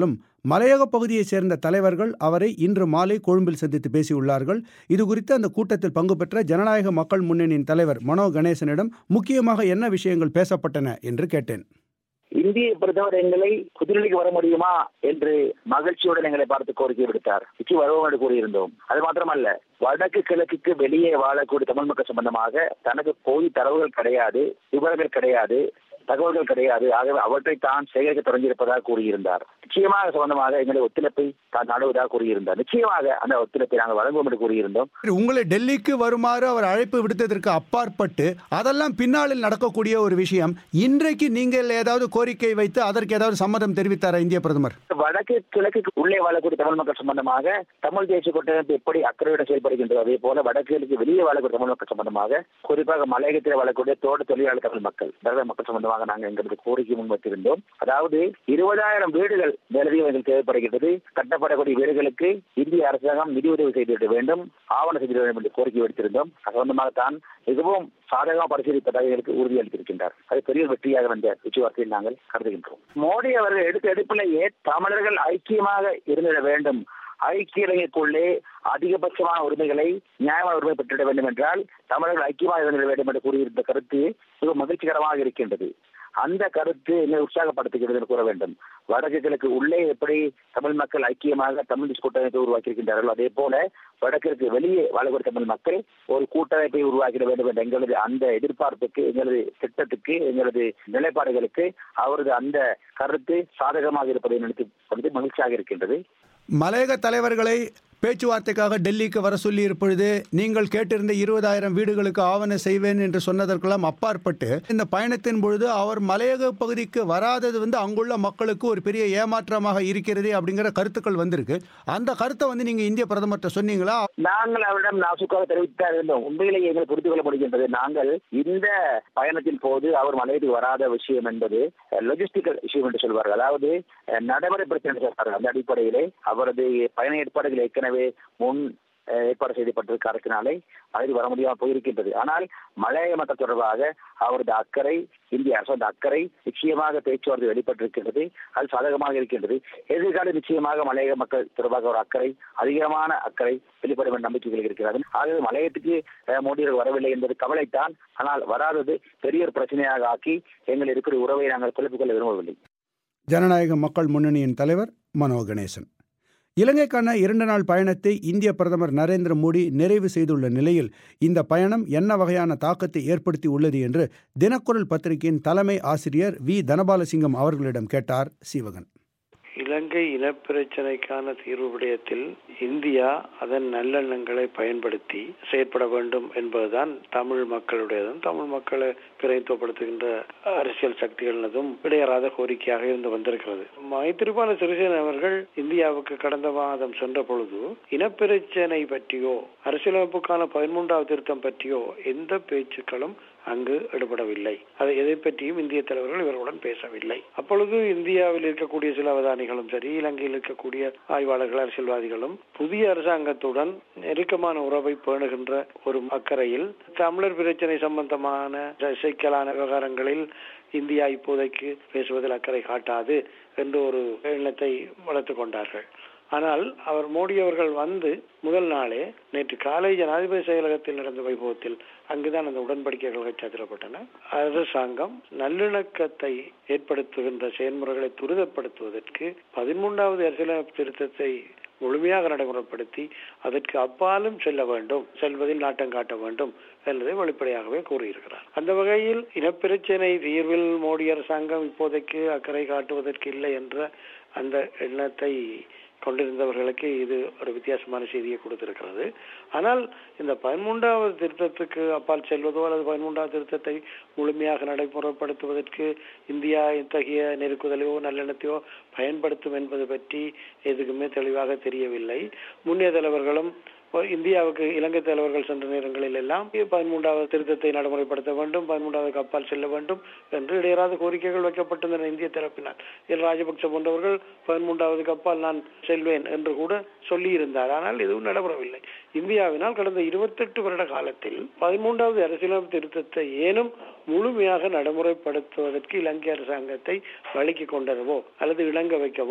மலையக பகுதியைச் சேர்ந்த தலைவர்கள் அவரை இன்று மாலை கொழும்பில் சந்தித்து பேசியுள்ளார்கள் இது குறித்து அந்த கூட்டத்தில் பங்கு பெற்ற ஜனநாயக மக்கள் முன்னணியின் தலைவர் மனோ கணேசனிடம் முக்கியமாக என்ன விஷயங்கள் பேசப்பட்டன என்று கேட்டேன் இந்தியை பொறுத்தவரை எங்களை புதுடெல்லிக்கு வர முடியுமா என்று மகிழ்ச்சியுடன் எங்களை பார்த்து கோரிக்கை விடுத்தார் நிச்சயம் வருவோம் என்று கூறியிருந்தோம் அது மாத்திரமல்ல வடக்கு கிழக்குக்கு வெளியே வாழக்கூடிய தமிழ் மக்கள் சம்பந்தமாக தனக்கு போய் தரவுகள் கிடையாது விவரங்கள் கிடையாது தகவல்கள் கிடையாது ஆகவே அவற்றை தான் சேகரிக்க தொடங்கியிருப்பதாக கூறியிருந்தார் நிச்சயமாக சம்பந்தமாக எங்களுடைய ஒத்துழைப்பை தான் நாடுவதாக கூறியிருந்தார் நிச்சயமாக அந்த ஒத்துழைப்பை நாங்கள் வழங்குவோம் என்று கூறியிருந்தோம் உங்களை டெல்லிக்கு வருமாறு அவர் அழைப்பு விடுத்ததற்கு அப்பாற்பட்டு அதெல்லாம் பின்னாளில் நடக்கக்கூடிய ஒரு விஷயம் இன்றைக்கு நீங்கள் ஏதாவது கோரிக்கை வைத்து அதற்கு ஏதாவது சம்மதம் தெரிவித்தாரா இந்திய பிரதமர் வடக்கு கிழக்கு உள்ளே வாழக்கூடிய தமிழ் மக்கள் சம்பந்தமாக தமிழ் தேசிய கூட்டமைப்பு எப்படி அக்கறையுடன் செயல்படுகின்றது அதே போல வடகிழக்கு வெளியே வாழக்கூடிய தமிழ் மக்கள் சம்பந்தமாக குறிப்பாக மலையகத்தில் வாழக்கூடிய தோட்ட தொழிலாளர் தமிழ் மக்கள் தரத மக்கள் சம்பந்தமாக நாங்கள் எங்களுக்கு கோரிக்கை முன்வைத்திருந்தோம் அதாவது இருபதாயிரம் வீடுகள் மேலதிகம் தேவைப்படுகின்றது கட்டப்படக்கூடிய வீடுகளுக்கு இந்திய அரசாங்கம் நிதி உதவி செய்துவிட வேண்டும் ஆவணம் செய்திட வேண்டும் என்று கோரிக்கை விடுத்திருந்தோம் அது சம்பந்தமாக தான் மிகவும் சாதகமாக பரிசீலிப்பதாக எங்களுக்கு உறுதியளித்திருக்கின்றார் அது பெரிய வெற்றியாக அந்த பேச்சுவார்த்தையில் நாங்கள் கருதுகின்றோம் மோடி அவர்கள் எடுத்த எடுப்பிலேயே தமிழர்கள் ஐக்கியமாக இருந்திட வேண்டும் ஐக்கிய இலங்கைக்குள்ளே அதிகபட்சமான உரிமைகளை நியாயமான உரிமை பெற்றிட வேண்டும் என்றால் தமிழர்கள் ஐக்கியமாக இருந்திட வேண்டும் என்று கூறியிருந்த கருத்து மிக மகிழ்ச்சிகரமாக இருக்கின்றது அந்த கருத்து என்னை உற்சாகப்படுத்துகிறது என்று கூற வேண்டும் வடக்கு கிழக்கு உள்ளே எப்படி தமிழ் மக்கள் ஐக்கியமாக தமிழ் கூட்டமைப்பை உருவாக்கியிருக்கின்றார்களோ அதே போல வடக்கிற்கு வெளியே வாழக்கூடிய தமிழ் மக்கள் ஒரு கூட்டமைப்பை உருவாக்கிட வேண்டும் என்ற எங்களது அந்த எதிர்பார்ப்புக்கு எங்களது திட்டத்துக்கு எங்களது நிலைப்பாடுகளுக்கு அவரது அந்த கருத்து சாதகமாக இருப்பதை நினைத்து கொண்டு மகிழ்ச்சியாக இருக்கின்றது மலையக தலைவர்களை பேச்சுவார்த்தைக்காக டெல்லிக்கு வர சொல்லி இருப்பொழுது நீங்கள் கேட்டிருந்த இருபதாயிரம் வீடுகளுக்கு ஆவண செய்வேன் என்று சொன்னதற்கெல்லாம் அப்பாற்பட்டு இந்த பயணத்தின் பொழுது அவர் மலையக பகுதிக்கு வராதது வந்து அங்குள்ள மக்களுக்கு ஒரு பெரிய ஏமாற்றமாக இருக்கிறதே அப்படிங்கிற கருத்துக்கள் வந்திருக்கு அந்த கருத்தை வந்து நீங்க இந்திய பிரதமர்கிட்ட சொன்னீங்களா நாங்கள் அவரிடம் நாசுக்காக தெரிவித்தா இருந்தோம் உண்மையிலேயே எங்களுக்கு புரிந்து கொள்ள முடிகின்றது நாங்கள் இந்த பயணத்தின் போது அவர் மலையத்துக்கு வராத விஷயம் என்பது லொஜிஸ்டிக்கல் விஷயம் என்று சொல்வார்கள் அதாவது நடைமுறை பிரச்சனை சொல்வார்கள் அந்த அடிப்படையிலே அவரது பயண ஏற்பாடுகள் ஏற்கனவே முன் ஏற்பாடு செய்யப்பட்டது காரணத்தினாலே அதில் வர முடியாமல் போயிருக்கின்றது ஆனால் மலைய மக்கள் தொடர்பாக அவரது அக்கறை இந்திய அரசு அந்த அக்கறை நிச்சயமாக பேச்சுவார்த்தை வெளிப்பட்டிருக்கின்றது அது சாதகமாக இருக்கின்றது எதிர்கால நிச்சயமாக மலையக மக்கள் தொடர்பாக ஒரு அக்கறை அதிகமான அக்கறை வெளிப்படும் என்ற நம்பிக்கைகள் இருக்கிறது ஆகவே மலையத்துக்கு மோடியர்கள் வரவில்லை என்பது கவலைத்தான் ஆனால் வராதது பெரிய ஒரு பிரச்சனையாக ஆக்கி எங்கள் இருக்கிற உறவை நாங்கள் குழப்பிக் கொள்ள விரும்பவில்லை ஜனநாயக மக்கள் முன்னணியின் தலைவர் மனோ கணேசன் இலங்கைக்கான இரண்டு நாள் பயணத்தை இந்திய பிரதமர் நரேந்திர மோடி நிறைவு செய்துள்ள நிலையில் இந்த பயணம் என்ன வகையான தாக்கத்தை ஏற்படுத்தி உள்ளது என்று தினக்குரல் பத்திரிகையின் தலைமை ஆசிரியர் வி தனபாலசிங்கம் அவர்களிடம் கேட்டார் சீவகன் இலங்கை இனப்பிரச்சனைக்கான தீர்வு விடயத்தில் இந்தியா அதன் நல்லெண்ணங்களை பயன்படுத்தி செயற்பட வேண்டும் என்பதுதான் தமிழ் மக்களுடையதும் தமிழ் மக்களை பிரதித்துவப்படுத்துகின்ற அரசியல் சக்திகளதும் இடையறாத கோரிக்கையாக இருந்து வந்திருக்கிறது மைத்திரிபால சிறிசேன அவர்கள் இந்தியாவுக்கு கடந்த மாதம் சென்ற பொழுது இனப்பிரச்சனை பற்றியோ அரசியலமைப்புக்கான பதிமூன்றாவது திருத்தம் பற்றியோ எந்த பேச்சுக்களும் அங்கு ஈடுபடவில்லை அதை எதை பற்றியும் இந்திய தலைவர்கள் இவர்களுடன் பேசவில்லை அப்பொழுது இந்தியாவில் இருக்கக்கூடிய சில அவதானிகளும் சரி இலங்கையில் இருக்கக்கூடிய ஆய்வாளர்கள் அரசியல்வாதிகளும் புதிய அரசாங்கத்துடன் நெருக்கமான உறவை பேணுகின்ற ஒரு அக்கறையில் தமிழர் பிரச்சனை சம்பந்தமான சிக்கலான விவகாரங்களில் இந்தியா இப்போதைக்கு பேசுவதில் அக்கறை காட்டாது என்று ஒரு எண்ணத்தை வளர்த்துக் கொண்டார்கள் ஆனால் அவர் மோடி அவர்கள் வந்து முதல் நாளே நேற்று காலை ஜனாதிபதி செயலகத்தில் நடந்த வைபவத்தில் அங்குதான் அந்த உடன்படிக்கைகள் கைச்சாத்திடப்பட்டன அரசாங்கம் நல்லிணக்கத்தை ஏற்படுத்துகின்ற செயல்முறைகளை துரிதப்படுத்துவதற்கு பதிமூன்றாவது அரசியலமைப்பு திருத்தத்தை முழுமையாக நடைமுறைப்படுத்தி அதற்கு அப்பாலும் செல்ல வேண்டும் செல்வதில் நாட்டம் காட்ட வேண்டும் என்பதை வெளிப்படையாகவே கூறியிருக்கிறார் அந்த வகையில் இனப்பிரச்சனை தீர்வில் மோடி அரசாங்கம் இப்போதைக்கு அக்கறை காட்டுவதற்கு இல்லை என்ற அந்த எண்ணத்தை கொண்டிருந்தவர்களுக்கு இது ஒரு வித்தியாசமான செய்தியை கொடுத்திருக்கிறது ஆனால் இந்த பதிமூன்றாவது திருத்தத்துக்கு அப்பால் செல்வதோ அல்லது பதிமூன்றாவது திருத்தத்தை முழுமையாக நடைமுறைப்படுத்துவதற்கு இந்தியா இத்தகைய நெருக்குதலையோ நல்லெண்ணத்தையோ பயன்படுத்தும் என்பது பற்றி எதுக்குமே தெளிவாக தெரியவில்லை முன்னிய தலைவர்களும் இந்தியாவுக்கு இலங்கை தலைவர்கள் சென்ற நேரங்களில் எல்லாம் பதிமூன்றாவது திருத்தத்தை நடைமுறைப்படுத்த வேண்டும் பதிமூன்றாவது கப்பால் செல்ல வேண்டும் என்று இடையராத கோரிக்கைகள் வைக்கப்பட்டிருந்தன இந்திய தரப்பினால் எல் ராஜபக்ச போன்றவர்கள் பதிமூன்றாவது கப்பால் நான் செல்வேன் என்று கூட சொல்லி இருந்தார் ஆனால் எதுவும் நடைபெறவில்லை இந்தியாவினால் கடந்த இருபத்தெட்டு வருட காலத்தில் பதிமூன்றாவது அரசியலமைப்பு திருத்தத்தை ஏனும் முழுமையாக நடைமுறைப்படுத்துவதற்கு இலங்கை அரசாங்கத்தை வழிக்கு கொண்டரவோ அல்லது இணங்க வைக்கவோ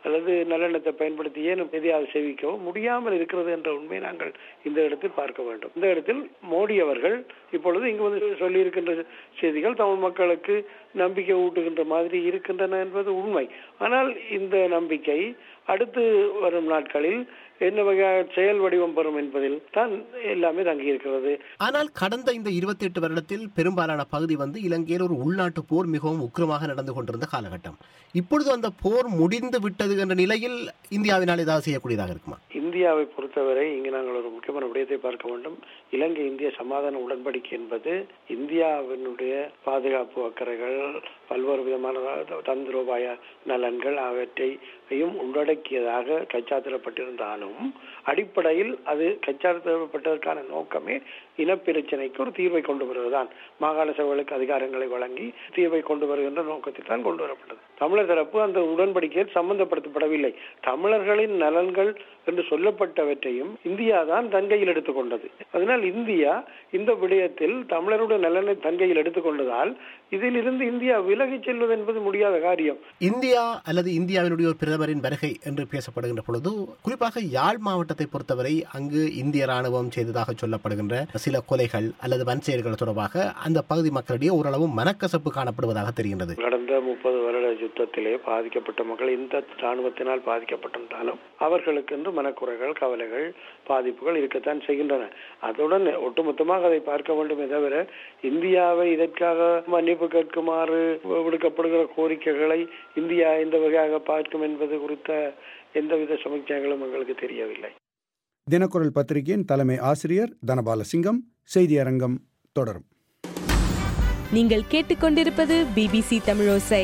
அல்லது நல்லெண்ணத்தை பயன்படுத்தி ஏன் எதையாவது சேவிக்கவோ முடியாமல் இருக்கிறது என்ற உண்மையை நாங்கள் இந்த இடத்தில் பார்க்க வேண்டும் இந்த இடத்தில் மோடி அவர்கள் இப்பொழுது இங்கு வந்து சொல்லியிருக்கின்ற செய்திகள் தமிழ் மக்களுக்கு நம்பிக்கை ஊட்டுகின்ற மாதிரி இருக்கின்றன என்பது உண்மை ஆனால் இந்த நம்பிக்கை அடுத்து வரும் நாட்களில் என்ன வகையாக செயல் வடிவம் பெறும் என்பதில் தான் எல்லாமே தங்கியிருக்கிறது ஆனால் கடந்த இந்த இருபத்தி எட்டு வருடத்தில் பெரும்பாலான பகுதி வந்து இலங்கையில் ஒரு உள்நாட்டு போர் மிகவும் உக்கிரமாக நடந்து கொண்டிருந்த காலகட்டம் இப்பொழுது அந்த போர் முடிந்து விட்டது என்ற நிலையில் இந்தியாவினால் ஏதாவது செய்யக்கூடியதாக இருக்குமா இந்தியாவை பொறுத்தவரை இங்கு நாங்கள் ஒரு முக்கியமான விடயத்தை பார்க்க வேண்டும் இலங்கை இந்திய சமாதான உடன்படிக்கை என்பது இந்தியாவினுடைய பாதுகாப்பு அக்கறைகள் பல்வேறு விதமான தந்திரோபாய நலன்கள் அவற்றையும் உள்ளடக்கியதாக கைச்சாத்திடப்பட்டிருந்தாலும் அடிப்படையில் அது கைச்சாத்திடப்பட்டதற்கான நோக்கமே இனப்பிரச்சனைக்கு ஒரு தீர்வை கொண்டு வருவதுதான் மாகாண சபைகளுக்கு அதிகாரங்களை வழங்கி தீர்வை கொண்டு வருகின்ற நோக்கத்தில் தான் கொண்டு வரப்பட்டது தமிழர் தரப்பு அந்த உடன்படிக்கையில் சம்பந்தப்படுத்தப்படவில்லை தமிழர்களின் நலன்கள் என்று சொல்லப்பட்டவற்றையும் இந்தியா தான் தன் கையில் எடுத்துக்கொண்டது அதனால் இந்தியா இந்த விடயத்தில் தமிழருடைய நலனை தன் கையில் எடுத்துக்கொண்டதால் இதில் இருந்து இந்தியா விலகிச் செல்வது என்பது முடியாத காரியம் இந்தியா அல்லது இந்தியாவினுடைய ஒரு பிரதமரின் வருகை என்று பேசப்படுகின்ற பொழுது குறிப்பாக யாழ் மாவட்டத்தை பொறுத்தவரை அங்கு இந்திய ராணுவம் செய்ததாக சொல்லப்படுகின்ற சில கொலைகள் அல்லது வன்செயல்கள் தொடர்பாக அந்த பகுதி மக்களிடையே ஓரளவு மனக்கசப்பு காணப்படுவதாக தெரிகின்றது கடந்த முப்பது வருட யுத்தத்திலே பாதிக்கப்பட்ட மக்கள் இந்த ராணுவத்தினால் பாதிக்கப்பட்டிருந்தாலும் அவர்களுக்கு என்று மனக்குறைகள் கவலைகள் பாதிப்புகள் இருக்கத்தான் செய்கின்றன அதுடன் ஒட்டுமொத்தமாக அதை பார்க்க வேண்டுமே தவிர இந்தியாவை இதற்காக மன்னிப்பு கேட்குமாறு விடுக்கப்படுகிற கோரிக்கைகளை இந்தியா எந்த வகையாக பார்க்கும் என்பது குறித்த எந்தவித சமீட்சைகளும் எங்களுக்கு தெரியவில்லை தினக்குரல் பத்திரிகையின் தலைமை ஆசிரியர் தனபால சிங்கம் செய்தி அரங்கம் தொடரும் நீங்கள் கேட்டுக்கொண்டிருப்பது பிபிசி தமிழோசை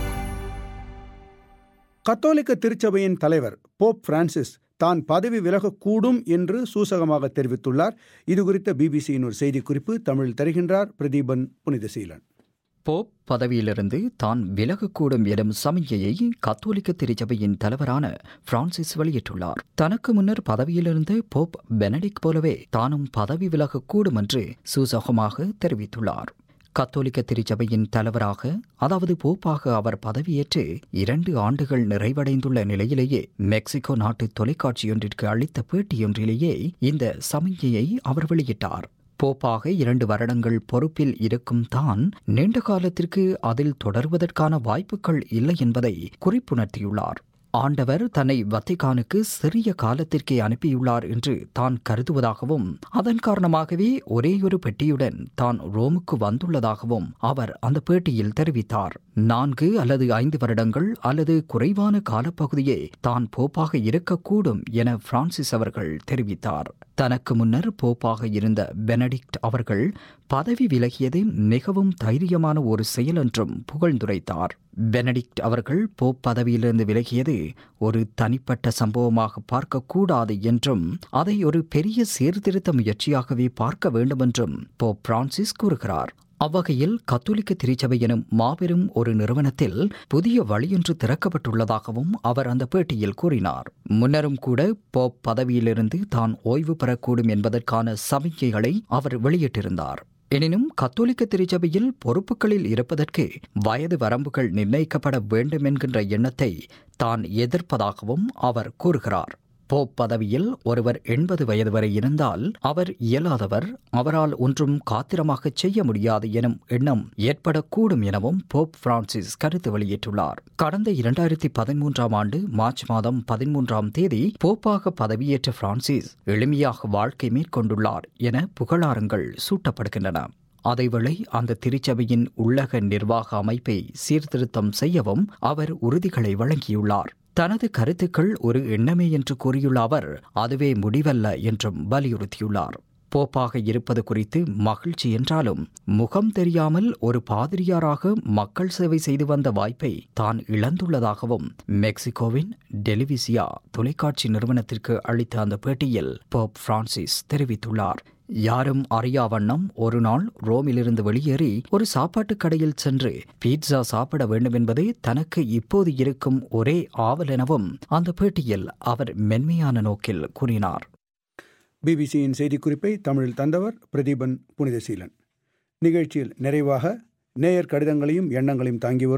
கத்தோலிக்க திருச்சபையின் தலைவர் போப் பிரான்சிஸ் தான் பதவி விலகக்கூடும் என்று சூசகமாக தெரிவித்துள்ளார் இது குறித்த பிபிசியின் ஒரு செய்திக்குறிப்பு தமிழ் தருகின்றார் பிரதீபன் புனிதசீலன் போப் பதவியிலிருந்து தான் விலகக்கூடும் எனும் சமிக்கையை கத்தோலிக்க திருச்சபையின் தலைவரான பிரான்சிஸ் வெளியிட்டுள்ளார் தனக்கு முன்னர் பதவியிலிருந்து போப் பெனடிக் போலவே தானும் பதவி விலகக்கூடும் என்று சூசகமாக தெரிவித்துள்ளார் கத்தோலிக்க திருச்சபையின் தலைவராக அதாவது போப்பாக அவர் பதவியேற்று இரண்டு ஆண்டுகள் நிறைவடைந்துள்ள நிலையிலேயே மெக்சிகோ நாட்டு தொலைக்காட்சியொன்றிற்கு அளித்த பேட்டியொன்றிலேயே இந்த சமிக்கையை அவர் வெளியிட்டார் போப்பாக இரண்டு வருடங்கள் பொறுப்பில் இருக்கும் தான் நீண்ட காலத்திற்கு அதில் தொடர்வதற்கான வாய்ப்புகள் இல்லை என்பதை குறிப்புணர்த்தியுள்ளார் ஆண்டவர் தன்னை வத்திகானுக்கு சிறிய காலத்திற்கே அனுப்பியுள்ளார் என்று தான் கருதுவதாகவும் அதன் காரணமாகவே ஒரேயொரு பெட்டியுடன் தான் ரோமுக்கு வந்துள்ளதாகவும் அவர் அந்த பேட்டியில் தெரிவித்தார் நான்கு அல்லது ஐந்து வருடங்கள் அல்லது குறைவான காலப்பகுதியே தான் போப்பாக இருக்கக்கூடும் என பிரான்சிஸ் அவர்கள் தெரிவித்தார் தனக்கு முன்னர் போப்பாக இருந்த பெனடிக்ட் அவர்கள் பதவி விலகியது மிகவும் தைரியமான ஒரு செயல் என்றும் புகழ்ந்துரைத்தார் பெனடிக்ட் அவர்கள் போப் பதவியிலிருந்து விலகியது ஒரு தனிப்பட்ட சம்பவமாக பார்க்கக்கூடாது என்றும் அதை ஒரு பெரிய சீர்திருத்த முயற்சியாகவே பார்க்க வேண்டுமென்றும் போப் பிரான்சிஸ் கூறுகிறார் அவ்வகையில் கத்தோலிக்க திருச்சபை எனும் மாபெரும் ஒரு நிறுவனத்தில் புதிய வழியொன்று திறக்கப்பட்டுள்ளதாகவும் அவர் அந்த பேட்டியில் கூறினார் முன்னரும் கூட போப் பதவியிலிருந்து தான் ஓய்வு பெறக்கூடும் என்பதற்கான சமிக்கைகளை அவர் வெளியிட்டிருந்தார் எனினும் கத்தோலிக்க திருச்சபையில் பொறுப்புகளில் இருப்பதற்கு வயது வரம்புகள் நிர்ணயிக்கப்பட வேண்டும் என்கின்ற எண்ணத்தை தான் எதிர்ப்பதாகவும் அவர் கூறுகிறார் போப் பதவியில் ஒருவர் எண்பது வயது வரை இருந்தால் அவர் இயலாதவர் அவரால் ஒன்றும் காத்திரமாக செய்ய முடியாது எனும் எண்ணம் ஏற்படக்கூடும் எனவும் போப் பிரான்சிஸ் கருத்து வெளியிட்டுள்ளார் கடந்த இரண்டாயிரத்தி பதிமூன்றாம் ஆண்டு மார்ச் மாதம் பதிமூன்றாம் தேதி போப்பாக பதவியேற்ற பிரான்சிஸ் எளிமையாக வாழ்க்கை மேற்கொண்டுள்ளார் என புகழாரங்கள் சூட்டப்படுகின்றன அதேவேளை அந்த திருச்சபையின் உள்ளக நிர்வாக அமைப்பை சீர்திருத்தம் செய்யவும் அவர் உறுதிகளை வழங்கியுள்ளார் தனது கருத்துக்கள் ஒரு எண்ணமே என்று கூறியுள்ள அவர் அதுவே முடிவல்ல என்றும் வலியுறுத்தியுள்ளார் போப்பாக இருப்பது குறித்து மகிழ்ச்சி என்றாலும் முகம் தெரியாமல் ஒரு பாதிரியாராக மக்கள் சேவை செய்து வந்த வாய்ப்பை தான் இழந்துள்ளதாகவும் மெக்சிகோவின் டெலிவிசியா தொலைக்காட்சி நிறுவனத்திற்கு அளித்த அந்த பேட்டியில் போப் பிரான்சிஸ் தெரிவித்துள்ளார் யாரும் அறியா வண்ணம் ஒரு நாள் ரோமிலிருந்து வெளியேறி ஒரு சாப்பாட்டுக் கடையில் சென்று பீட்சா சாப்பிட வேண்டும் என்பதே தனக்கு இப்போது இருக்கும் ஒரே ஆவல் எனவும் அந்த பேட்டியில் அவர் மென்மையான நோக்கில் கூறினார் பிபிசியின் செய்திக்குறிப்பை தமிழில் தந்தவர் பிரதீபன் புனிதசீலன் நிகழ்ச்சியில் நிறைவாக நேயர் கடிதங்களையும் எண்ணங்களையும் தாங்கி வரும்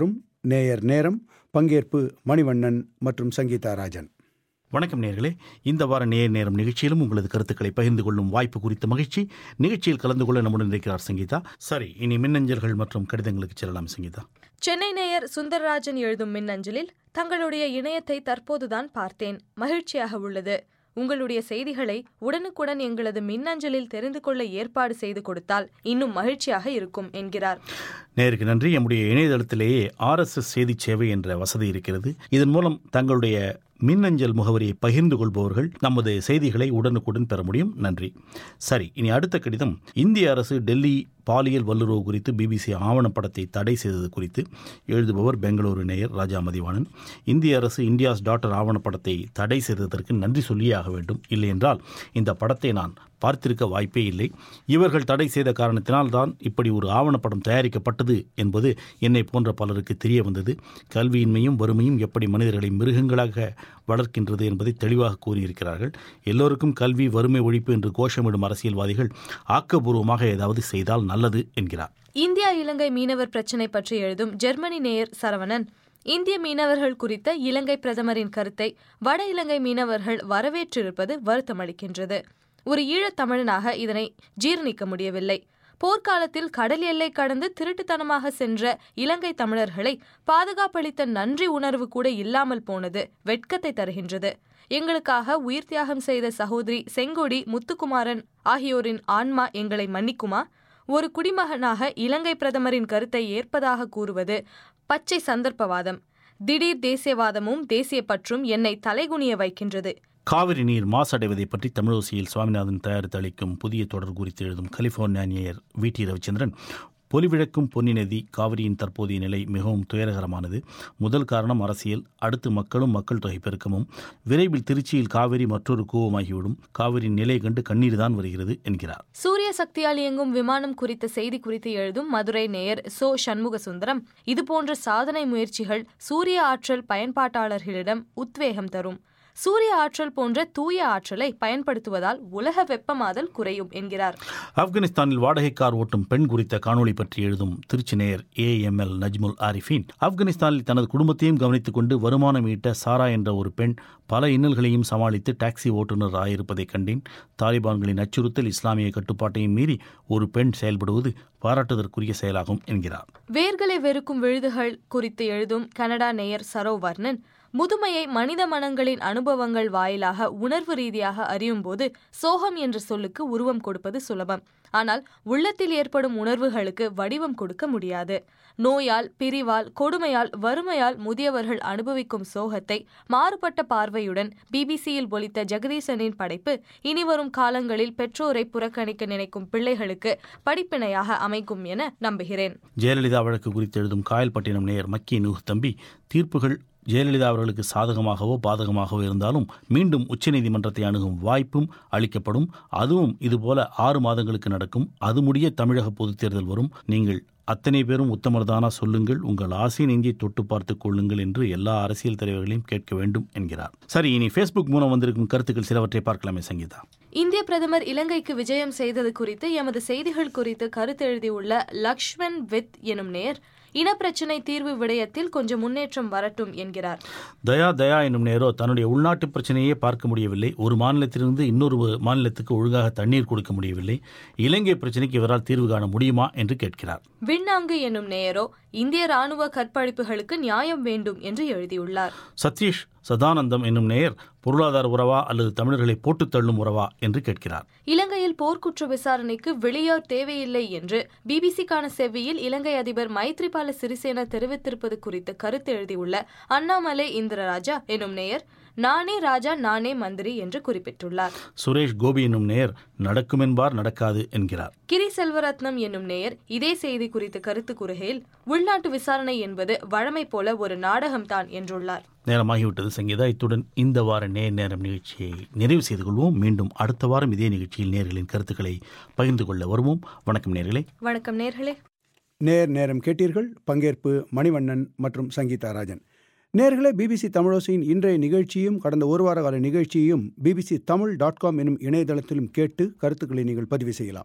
நேயர் நேரம் பங்கேற்பு மணிவண்ணன் மற்றும் சங்கீதா ராஜன் வணக்கம் நேர்களே இந்த வார நேர் நேரம் நிகழ்ச்சியிலும் உங்களது கருத்துக்களை பகிர்ந்து கொள்ளும் வாய்ப்பு குறித்த மகிழ்ச்சி நிகழ்ச்சியில் கலந்து கொள்ள நம்முடன் இருக்கிறார் சங்கீதா சரி இனி மின்னஞ்சல்கள் மற்றும் கடிதங்களுக்கு செல்லலாம் சங்கீதா சென்னை நேயர் சுந்தரராஜன் எழுதும் மின்னஞ்சலில் தங்களுடைய இணையத்தை தற்போதுதான் பார்த்தேன் மகிழ்ச்சியாக உள்ளது உங்களுடைய செய்திகளை உடனுக்குடன் எங்களது மின்னஞ்சலில் தெரிந்து கொள்ள ஏற்பாடு செய்து கொடுத்தால் இன்னும் மகிழ்ச்சியாக இருக்கும் என்கிறார் நேருக்கு நன்றி நம்முடைய இணையதளத்திலேயே ஆர்எஸ்எஸ் செய்தி சேவை என்ற வசதி இருக்கிறது இதன் மூலம் தங்களுடைய மின்னஞ்சல் முகவரியை பகிர்ந்து கொள்பவர்கள் நமது செய்திகளை உடனுக்குடன் பெற முடியும் நன்றி சரி இனி அடுத்த கடிதம் இந்திய அரசு டெல்லி பாலியல் வல்லுறவு குறித்து பிபிசி ஆவணப்படத்தை தடை செய்தது குறித்து எழுதுபவர் பெங்களூரு நேயர் ராஜா மதிவாணன் இந்திய அரசு இந்தியாஸ் டாக்டர் ஆவணப்படத்தை தடை செய்ததற்கு நன்றி சொல்லியே ஆக வேண்டும் இல்லையென்றால் இந்த படத்தை நான் பார்த்திருக்க வாய்ப்பே இல்லை இவர்கள் தடை செய்த காரணத்தினால் தான் இப்படி ஒரு ஆவணப்படம் தயாரிக்கப்பட்டது என்பது என்னை போன்ற பலருக்கு தெரிய வந்தது கல்வியின்மையும் வறுமையும் எப்படி மனிதர்களை மிருகங்களாக வளர்க்கின்றது என்பதை தெளிவாக கூறியிருக்கிறார்கள் எல்லோருக்கும் கல்வி வறுமை ஒழிப்பு என்று கோஷமிடும் அரசியல்வாதிகள் ஆக்கப்பூர்வமாக ஏதாவது செய்தால் நல்லது என்கிறார் இந்தியா இலங்கை மீனவர் பிரச்சினை பற்றி எழுதும் ஜெர்மனி நேயர் சரவணன் இந்திய மீனவர்கள் குறித்த இலங்கை பிரதமரின் கருத்தை வட இலங்கை மீனவர்கள் வரவேற்றிருப்பது வருத்தமளிக்கின்றது ஒரு ஈழத் தமிழனாக இதனை ஜீரணிக்க முடியவில்லை போர்க்காலத்தில் கடல் எல்லை கடந்து திருட்டுத்தனமாக சென்ற இலங்கை தமிழர்களை பாதுகாப்பளித்த நன்றி உணர்வு கூட இல்லாமல் போனது வெட்கத்தை தருகின்றது எங்களுக்காக உயிர் தியாகம் செய்த சகோதரி செங்கொடி முத்துக்குமாரன் ஆகியோரின் ஆன்மா எங்களை மன்னிக்குமா ஒரு குடிமகனாக இலங்கை பிரதமரின் கருத்தை ஏற்பதாக கூறுவது பச்சை சந்தர்ப்பவாதம் திடீர் தேசியவாதமும் தேசிய பற்றும் என்னை தலைகுனிய வைக்கின்றது காவிரி நீர் மாசடைவதை பற்றி தமிழோசியில் சுவாமிநாதன் தயாரித்து அளிக்கும் புதிய தொடர் குறித்து எழுதும் கலிபோர்னியா நேயர் வி டி ரவிச்சந்திரன் பொலிவிழக்கும் பொன்னி நதி காவிரியின் தற்போதைய நிலை மிகவும் துயரகரமானது முதல் காரணம் அரசியல் அடுத்து மக்களும் மக்கள் தொகை பெருக்கமும் விரைவில் திருச்சியில் காவிரி மற்றொரு கூவமாகிவிடும் காவிரியின் நிலை கண்டு கண்ணீர் தான் வருகிறது என்கிறார் சூரிய சக்தியால் இயங்கும் விமானம் குறித்த செய்தி குறித்து எழுதும் மதுரை நேயர் சோ சண்முக சுந்தரம் இதுபோன்ற சாதனை முயற்சிகள் சூரிய ஆற்றல் பயன்பாட்டாளர்களிடம் உத்வேகம் தரும் சூரிய ஆற்றல் போன்ற தூய ஆற்றலை பயன்படுத்துவதால் உலக வெப்பமாதல் குறையும் என்கிறார் ஆப்கானிஸ்தானில் வாடகை கார் ஓட்டும் பெண் குறித்த காணொளி பற்றி எழுதும் திருச்சி நேயர் ஏஎம்எல் நஜ்முல் ஆரிஃபின் ஆப்கானிஸ்தானில் தனது குடும்பத்தையும் கவனித்துக் கொண்டு வருமானம் ஈட்ட சாரா என்ற ஒரு பெண் பல இன்னல்களையும் சமாளித்து டாக்ஸி ஓட்டுநர் ஆயிருப்பதைக் கண்டேன் தாலிபான்களின் அச்சுறுத்தல் இஸ்லாமிய கட்டுப்பாட்டையும் மீறி ஒரு பெண் செயல்படுவது பாராட்டுதற்குரிய செயலாகும் என்கிறார் வேர்களை வெறுக்கும் விழுதுகள் குறித்து எழுதும் கனடா நேயர் சரோவர்ணன் முதுமையை மனித மனங்களின் அனுபவங்கள் வாயிலாக உணர்வு ரீதியாக அறியும் போது சோகம் என்ற சொல்லுக்கு உருவம் கொடுப்பது சுலபம் ஆனால் உள்ளத்தில் ஏற்படும் உணர்வுகளுக்கு வடிவம் கொடுக்க முடியாது நோயால் பிரிவால் கொடுமையால் வறுமையால் முதியவர்கள் அனுபவிக்கும் சோகத்தை மாறுபட்ட பார்வையுடன் பிபிசியில் ஒலித்த ஜெகதீசனின் படைப்பு இனிவரும் காலங்களில் பெற்றோரை புறக்கணிக்க நினைக்கும் பிள்ளைகளுக்கு படிப்பினையாக அமைக்கும் என நம்புகிறேன் ஜெயலலிதா வழக்கு குறித்து எழுதும் காயல்பட்டினம் நேயர் மக்கி நூஹ் தம்பி தீர்ப்புகள் ஜெயலலிதா அவர்களுக்கு சாதகமாகவோ பாதகமாகவோ இருந்தாலும் மீண்டும் உச்சநீதிமன்றத்தை அணுகும் வாய்ப்பும் அளிக்கப்படும் அதுவும் இதுபோல ஆறு மாதங்களுக்கு நடக்கும் அது முடிய தமிழக பொதுத் தேர்தல் வரும் நீங்கள் அத்தனை பேரும் உத்தமர்தானா சொல்லுங்கள் உங்கள் ஆசை நெஞ்சை தொட்டு பார்த்துக் கொள்ளுங்கள் என்று எல்லா அரசியல் தலைவர்களையும் கேட்க வேண்டும் என்கிறார் சரி இனி ஃபேஸ்புக் மூலம் வந்திருக்கும் கருத்துக்கள் சிலவற்றை பார்க்கலாமே சங்கீதா இந்திய பிரதமர் இலங்கைக்கு விஜயம் செய்தது குறித்து எமது செய்திகள் குறித்து கருத்து எழுதியுள்ள லக்ஷ்மண் வித் எனும் நேர் இனப்பிரச்சினை தீர்வு விடயத்தில் கொஞ்சம் முன்னேற்றம் வரட்டும் என்கிறார் தயா தயா என்னும் நேரோ தன்னுடைய உள்நாட்டு பிரச்சனையே பார்க்க முடியவில்லை ஒரு மாநிலத்திலிருந்து இன்னொரு மாநிலத்துக்கு ஒழுங்காக தண்ணீர் கொடுக்க முடியவில்லை இலங்கை பிரச்சனைக்கு இவரால் தீர்வு காண முடியுமா என்று கேட்கிறார் விண்ணாங்கு என்னும் நேயரோ இந்திய ராணுவ கற்பழிப்புகளுக்கு நியாயம் வேண்டும் என்று எழுதியுள்ளார் சதீஷ் சதானந்தம் என்னும் நேயர் பொருளாதார உறவா அல்லது தமிழர்களை போட்டுத் தள்ளும் உறவா என்று கேட்கிறார் இலங்கையில் போர்க்குற்ற விசாரணைக்கு வெளியோர் தேவையில்லை என்று பிபிசிக்கான செவ்வியில் இலங்கை அதிபர் மைத்ரிபால சிறிசேன தெரிவித்திருப்பது குறித்து கருத்து எழுதியுள்ள அண்ணாமலை இந்திரராஜா எனும் நேயர் நானே ராஜா நானே மந்திரி என்று குறிப்பிட்டுள்ளார் சுரேஷ் கோபி என்னும் நேயர் நடக்கும் என்பார் நடக்காது என்கிறார் கிரி செல்வரத்னம் என்னும் நேயர் இதே செய்தி குறித்து கருத்து கூறுகையில் உள்நாட்டு விசாரணை என்பது வழமை போல ஒரு நாடகம்தான் என்றுள்ளார் நேரமாகிவிட்டது சங்கீதா இத்துடன் இந்த வார நேர் நேரம் நிகழ்ச்சியை நிறைவு செய்து கொள்வோம் மீண்டும் அடுத்த வாரம் இதே நிகழ்ச்சியில் நேர்களின் கருத்துக்களை பகிர்ந்து கொள்ள வருவோம் வணக்கம் நேர்களே வணக்கம் நேர்களே நேர் நேரம் கேட்டீர்கள் பங்கேற்பு மணிவண்ணன் மற்றும் சங்கீதா ராஜன் நேர்களே பிபிசி தமிழோசையின் இன்றைய நிகழ்ச்சியும் கடந்த ஒரு வார கால நிகழ்ச்சியையும் பிபிசி தமிழ் டாட் காம் எனும் இணையதளத்திலும் கேட்டு கருத்துக்களை நீங்கள் பதிவு செய்யலாம்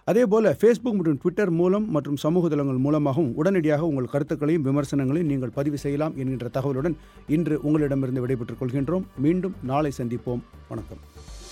அதேபோல ஃபேஸ்புக் மற்றும் ட்விட்டர் மூலம் மற்றும் சமூக தளங்கள் மூலமாகவும் உடனடியாக உங்கள் கருத்துக்களையும் விமர்சனங்களையும் நீங்கள் பதிவு செய்யலாம் என்கின்ற தகவலுடன் இன்று உங்களிடமிருந்து விடைபெற்றுக் கொள்கின்றோம் மீண்டும் நாளை சந்திப்போம் வணக்கம்